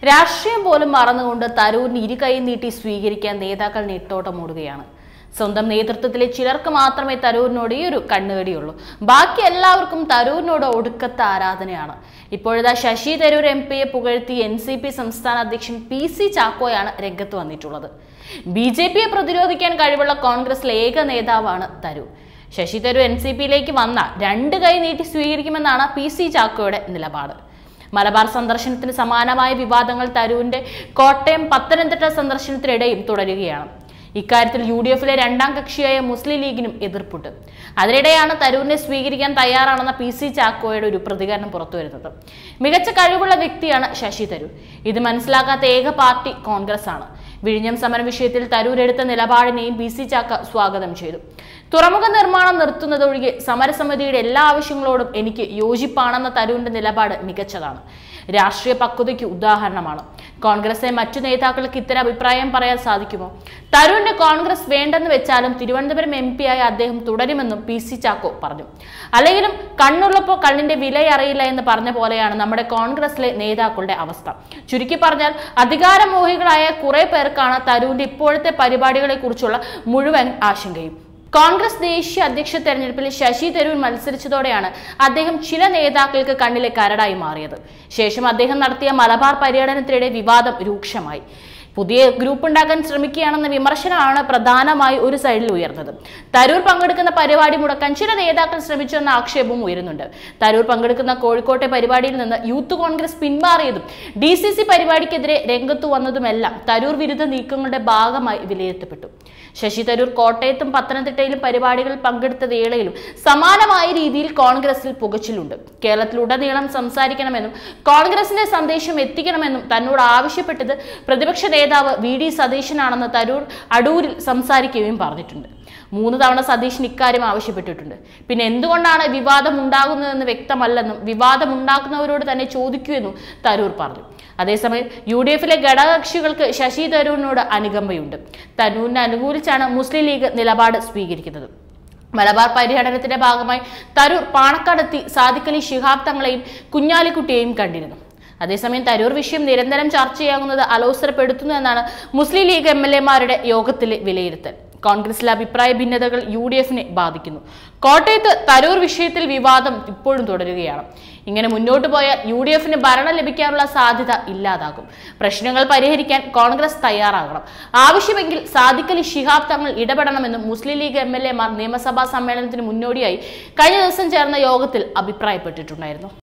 രാഷ്ട്രീയം പോലും മറന്നുകൊണ്ട് തരൂരിന് ഇരു കൈ നീട്ടി സ്വീകരിക്കാൻ നേതാക്കൾ നെട്ടോട്ടമോടുകയാണ് സ്വന്തം നേതൃത്വത്തിലെ ചിലർക്ക് മാത്രമേ തരൂരിനോട് ഈ ഒരു കണ്ണുകടിയുള്ളൂ ബാക്കി എല്ലാവർക്കും തരൂരിനോട് ഒടുക്കത്തെ ആരാധനയാണ് ഇപ്പോഴത്തെ ശശി തരൂർ എം പിയെ പുകഴ്ത്തി എൻ സി പി സംസ്ഥാന അധ്യക്ഷൻ പി സി ചാക്കോയാണ് രംഗത്ത് വന്നിട്ടുള്ളത് ബി ജെ പിയെ പ്രതിരോധിക്കാൻ കഴിവുള്ള കോൺഗ്രസിലെ ഏക നേതാവാണ് തരൂർ ശശി തരൂർ എൻ സി പിയിലേക്ക് വന്ന രണ്ട് കൈ നീട്ടി സ്വീകരിക്കുമെന്നാണ് പി സി ചാക്കോയുടെ നിലപാട് മലബാർ സന്ദർശനത്തിന് സമാനമായ വിവാദങ്ങൾ തരൂരിന്റെ കോട്ടയം പത്തനംതിട്ട സന്ദർശനത്തിനിടെയും തുടരുകയാണ് ഇക്കാര്യത്തിൽ യു ഡി എഫിലെ രണ്ടാം കക്ഷിയായ മുസ്ലിം ലീഗിനും എതിർപ്പുണ്ട് അതിനിടെയാണ് തരൂരിനെ സ്വീകരിക്കാൻ തയ്യാറാണെന്ന പി സി ചാക്കോയുടെ ഒരു പ്രതികരണം പുറത്തുവരുന്നത് മികച്ച കഴിവുള്ള വ്യക്തിയാണ് ശശി തരൂർ ഇത് മനസ്സിലാക്കാത്ത ഏക പാർട്ടി കോൺഗ്രസ് ആണ് വിഴിഞ്ഞം സമര വിഷയത്തിൽ തരൂർ എടുത്ത നിലപാടിനെയും പി സി ചാക്ക സ്വാഗതം ചെയ്തു തുറമുഖ നിർമ്മാണം നിർത്തുന്നതൊഴികെ സമരസമിതിയുടെ എല്ലാ ആവശ്യങ്ങളോടും എനിക്ക് യോജിപ്പാണെന്ന തരൂരിന്റെ നിലപാട് മികച്ചതാണ് രാഷ്ട്രീയ പക്വതയ്ക്ക് ഉദാഹരണമാണ് കോൺഗ്രസിലെ മറ്റു നേതാക്കൾക്ക് ഇത്തരം അഭിപ്രായം പറയാൻ സാധിക്കുമോ തരൂരിന് കോൺഗ്രസ് വേണ്ടെന്ന് വെച്ചാലും തിരുവനന്തപുരം എം പി ആയ അദ്ദേഹം തുടരുമെന്നും പി സി ചാക്കോ പറഞ്ഞു അല്ലെങ്കിലും കണ്ണുള്ളപ്പോൾ കണ്ണിന്റെ വില അറിയില്ല എന്ന് പറഞ്ഞ പോലെയാണ് നമ്മുടെ കോൺഗ്രസിലെ നേതാക്കളുടെ അവസ്ഥ ചുരുക്കി പറഞ്ഞാൽ അധികാരമോഹികളായ കുറെ പേർക്കാണ് തരൂരിന്റെ ഇപ്പോഴത്തെ പരിപാടികളെ കുറിച്ചുള്ള മുഴുവൻ ആശങ്കയും കോൺഗ്രസ് ദേശീയ അധ്യക്ഷ തെരഞ്ഞെടുപ്പിൽ ശശി തരൂർ മത്സരിച്ചതോടെയാണ് അദ്ദേഹം ചില നേതാക്കൾക്ക് കണ്ണിലെ കരടായി മാറിയത് ശേഷം അദ്ദേഹം നടത്തിയ മലബാർ പര്യടനത്തിനിടെ വിവാദം രൂക്ഷമായി പുതിയ ഗ്രൂപ്പ് ഉണ്ടാക്കാൻ ശ്രമിക്കുകയാണെന്ന വിമർശനമാണ് പ്രധാനമായി ഒരു സൈഡിൽ ഉയർന്നത് തരൂർ പങ്കെടുക്കുന്ന പരിപാടി മുടക്കാൻ ചില നേതാക്കൾ ശ്രമിച്ചു എന്ന ആക്ഷേപവും ഉയരുന്നുണ്ട് തരൂർ പങ്കെടുക്കുന്ന കോഴിക്കോട്ടെ പരിപാടിയിൽ നിന്ന് യൂത്ത് കോൺഗ്രസ് പിന്മാറിയതും ഡി സി സി പരിപാടിക്കെതിരെ രംഗത്തു വന്നതുമെല്ലാം തരൂർ വിരുദ്ധ നീക്കങ്ങളുടെ ഭാഗമായി വിലയിരുത്തപ്പെട്ടു ശശി തരൂർ കോട്ടയത്തും പത്തനംതിട്ടയിലും പരിപാടികളിൽ പങ്കെടുത്ത വേളയിലും സമാനമായ രീതിയിൽ കോൺഗ്രസിൽ പുകച്ചിലുണ്ട് കേരളത്തിലുടനീളം സംസാരിക്കണമെന്നും കോൺഗ്രസിന്റെ സന്ദേശം എത്തിക്കണമെന്നും തന്നോട് ആവശ്യപ്പെട്ടത് പ്രതിപക്ഷ നേതാവ് വി ഡി സതീശനാണെന്ന് തരൂർ അടൂരിൽ സംസാരിക്കുകയും പറഞ്ഞിട്ടുണ്ട് മൂന്ന് തവണ സതീശൻ ഇക്കാര്യം ആവശ്യപ്പെട്ടിട്ടുണ്ട് പിന്നെ എന്തുകൊണ്ടാണ് വിവാദം ഉണ്ടാകുന്നതെന്ന് വ്യക്തമല്ലെന്നും വിവാദം ഉണ്ടാക്കുന്നവരോട് തന്നെ ചോദിക്കൂ എന്നും തരൂർ പറഞ്ഞു അതേസമയം യു ഡി എഫിലെ ഘടകകക്ഷികൾക്ക് ശശി തരൂരിനോട് അനുകമ്പയുണ്ട് തരൂരിനെ അനുകൂലിച്ചാണ് മുസ്ലിം ലീഗ് നിലപാട് സ്വീകരിക്കുന്നത് മലബാർ പര്യടനത്തിന്റെ ഭാഗമായി തരൂർ പാണക്കാടെത്തി സാദിഖലി ശിഹാബ് തങ്ങളെയും കുഞ്ഞാലിക്കുട്ടിയെയും കണ്ടിരുന്നു അതേസമയം തരൂർ വിഷയം നിരന്തരം ചർച്ചയാകുന്നത് അലോസരപ്പെടുത്തുന്നു എന്നാണ് മുസ്ലിം ലീഗ് എം എൽ എമാരുടെ യോഗത്തിലെ വിലയിരുത്തൽ കോൺഗ്രസിലെ അഭിപ്രായ ഭിന്നതകൾ യു ഡി എഫിനെ ബാധിക്കുന്നു കോട്ടയത്ത് തരൂർ വിഷയത്തിൽ വിവാദം ഇപ്പോഴും തുടരുകയാണ് ഇങ്ങനെ മുന്നോട്ട് പോയാൽ യു ഡി എഫിന് ഭരണം ലഭിക്കാനുള്ള സാധ്യത ഇല്ലാതാകും പ്രശ്നങ്ങൾ പരിഹരിക്കാൻ കോൺഗ്രസ് തയ്യാറാകണം ആവശ്യമെങ്കിൽ സാദിഖലി ശിഹാബ് തങ്ങൾ ഇടപെടണമെന്നും മുസ്ലിം ലീഗ് എം എൽ എമാർ നിയമസഭാ സമ്മേളനത്തിന് മുന്നോടിയായി കഴിഞ്ഞ ദിവസം ചേർന്ന യോഗത്തിൽ അഭിപ്രായപ്പെട്ടിട്ടുണ്ടായിരുന്നു